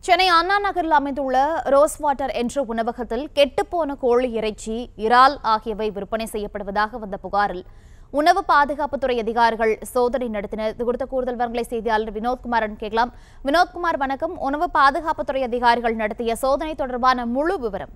சென்னை அண்ணா நகரில் அமைந்துள்ள rose water என்ற உணவகத்தில் கெட்டுப்போன கோழி இறைச்சி இறால் ஆகியவை விற்பனை செய்யப்படுவதாக வந்த புகாரில் உணவு பாதுகாப்புத்துறை அதிகாரிகள் சோதனை நடத்தினர் இது குறித்த கூடுதல் விவரங்களை செய்தியாளர் வினோத்குமாரன் கேட்கலாம் வினோத்குமார் வணக்கம் உணவு பாதுகாப்புத்துறை அதிகாரிகள் நடத்திய சோதனை தொடர்பான முழு விவரம்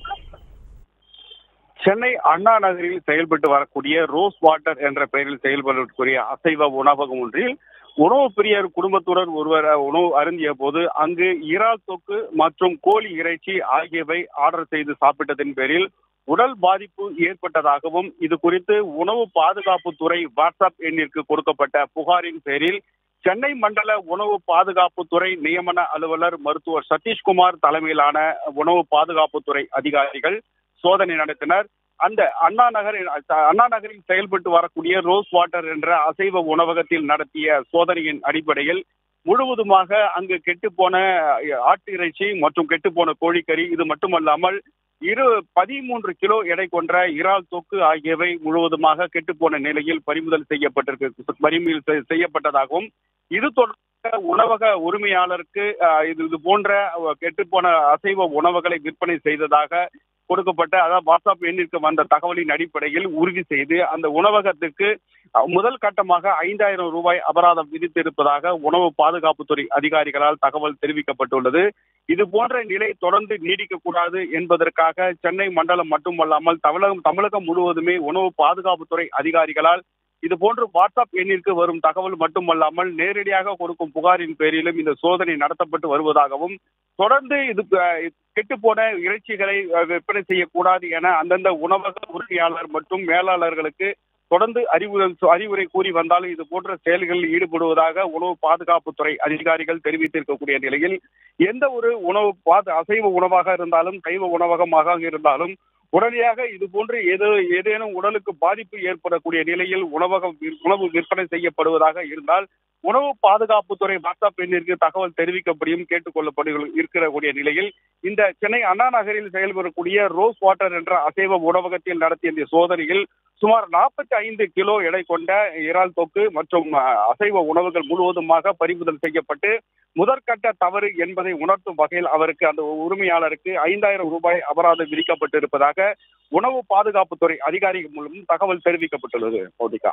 சென்னை அண்ணா நகரில் செயல்பட்டு வரக்கூடிய ரோஸ் வாட்டர் என்ற பெயரில் செயல்படக்கூடிய அசைவ உணவகம் ஒன்றில் உணவு பிரியர் குடும்பத்துடன் ஒருவர் உணவு அருந்திய போது அங்கு இறால் தொக்கு மற்றும் கோழி இறைச்சி ஆகியவை ஆர்டர் செய்து சாப்பிட்டதன் பேரில் உடல் பாதிப்பு ஏற்பட்டதாகவும் இது குறித்து உணவு பாதுகாப்புத்துறை வாட்ஸ்அப் எண்ணிற்கு கொடுக்கப்பட்ட புகாரின் பேரில் சென்னை மண்டல உணவு பாதுகாப்புத்துறை நியமன அலுவலர் மருத்துவர் சதீஷ்குமார் தலைமையிலான உணவு பாதுகாப்புத்துறை அதிகாரிகள் சோதனை நடத்தினர் அந்த அண்ணா நகர் அண்ணா நகரில் செயல்பட்டு வரக்கூடிய ரோஸ் வாட்டர் என்ற அசைவ உணவகத்தில் நடத்திய சோதனையின் அடிப்படையில் முழுவதுமாக அங்கு கெட்டுப்போன ஆட்டு இறைச்சி மற்றும் கெட்டுப்போன கோழிக்கறி இது மட்டுமல்லாமல் இரு பதிமூன்று கிலோ எடை கொண்ட இறால் தொக்கு ஆகியவை முழுவதுமாக கெட்டுப்போன நிலையில் பறிமுதல் செய்யப்பட்டிருக்கு பறிமுதல் செய்யப்பட்டதாகவும் இது தொடர்பாக உணவக உரிமையாளருக்கு இது இது போன்ற கெட்டுப்போன அசைவ உணவுகளை விற்பனை செய்ததாக கொடுக்கப்பட்ட அதாவது வாட்ஸ்அப் எண்ணிற்கு வந்த தகவலின் அடிப்படையில் உறுதி செய்து அந்த உணவகத்துக்கு முதல் கட்டமாக ஐந்தாயிரம் ரூபாய் அபராதம் விதித்திருப்பதாக உணவு பாதுகாப்புத்துறை அதிகாரிகளால் தகவல் தெரிவிக்கப்பட்டுள்ளது இது போன்ற நிலை தொடர்ந்து நீடிக்கக்கூடாது என்பதற்காக சென்னை மண்டலம் மட்டுமல்லாமல் தமிழகம் தமிழகம் முழுவதுமே உணவு பாதுகாப்புத்துறை அதிகாரிகளால் இது போன்று வாட்ஸ்அப் எண்ணிற்கு வரும் தகவல் மட்டுமல்லாமல் நேரடியாக கொடுக்கும் புகாரின் பேரிலும் இந்த சோதனை நடத்தப்பட்டு வருவதாகவும் தொடர்ந்து இது கெட்டு போன இறைச்சிகளை விற்பனை செய்யக்கூடாது என அந்தந்த உணவக உரிமையாளர் மற்றும் மேலாளர்களுக்கு தொடர்ந்து அறிவுரை அறிவுரை கூறி வந்தாலும் இது போன்ற செயல்களில் ஈடுபடுவதாக உணவு பாதுகாப்புத்துறை அதிகாரிகள் தெரிவித்திருக்கக்கூடிய நிலையில் எந்த ஒரு உணவு பாது அசைவ உணவாக இருந்தாலும் சைவ உணவகமாக இருந்தாலும் உடனடியாக இது போன்று ஏதோ ஏதேனும் உடலுக்கு பாதிப்பு ஏற்படக்கூடிய நிலையில் உணவகம் உணவு விற்பனை செய்யப்படுவதாக இருந்தால் உணவு பாதுகாப்புத்துறை வாட்ஸ்அப் எண்ணிற்கு தகவல் தெரிவிக்கப்படியும் கேட்டுக்கொள்ளப்படு இருக்கக்கூடிய நிலையில் இந்த சென்னை அண்ணா நகரில் செயல்படக்கூடிய ரோஸ் வாட்டர் என்ற அசைவ உணவகத்தில் நடத்திய இந்த சோதனையில் சுமார் நாற்பத்தி ஐந்து கிலோ எடை கொண்ட இறால் தொக்கு மற்றும் அசைவ உணவுகள் முழுவதுமாக பறிமுதல் செய்யப்பட்டு முதற்கட்ட தவறு என்பதை உணர்த்தும் வகையில் அவருக்கு அந்த உரிமையாளருக்கு ஐந்தாயிரம் ரூபாய் அபராதம் விதிக்கப்பட்டிருப்பதாக உணவு பாதுகாப்புத்துறை அதிகாரிகள் மூலம் தகவல் தெரிவிக்கப்பட்டுள்ளது மோதிகா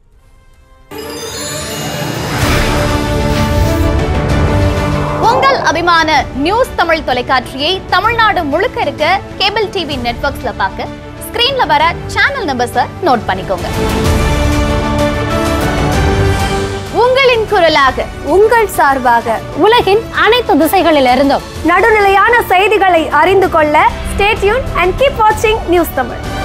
உங்கள் அபிமான நியூஸ் தமிழ் தொலைக்காட்சியை தமிழ்நாடு முழுக்க இருக்க கேபிள் டிவி நெட்வொர்க்ஸ்ல பார்க்க ஸ்கிரீன்ல வர சேனல் நம்பர்ஸை நோட் பண்ணிக்கோங்க உங்களின் குரலாக உங்கள் சார்பாக உலகின் அனைத்து திசைகளிலிருந்தும் நடுநிலையான செய்திகளை அறிந்து கொள்ள ஸ்டேட்யூன் அண்ட் கீப் வாட்சிங் நியூஸ் தமிழ்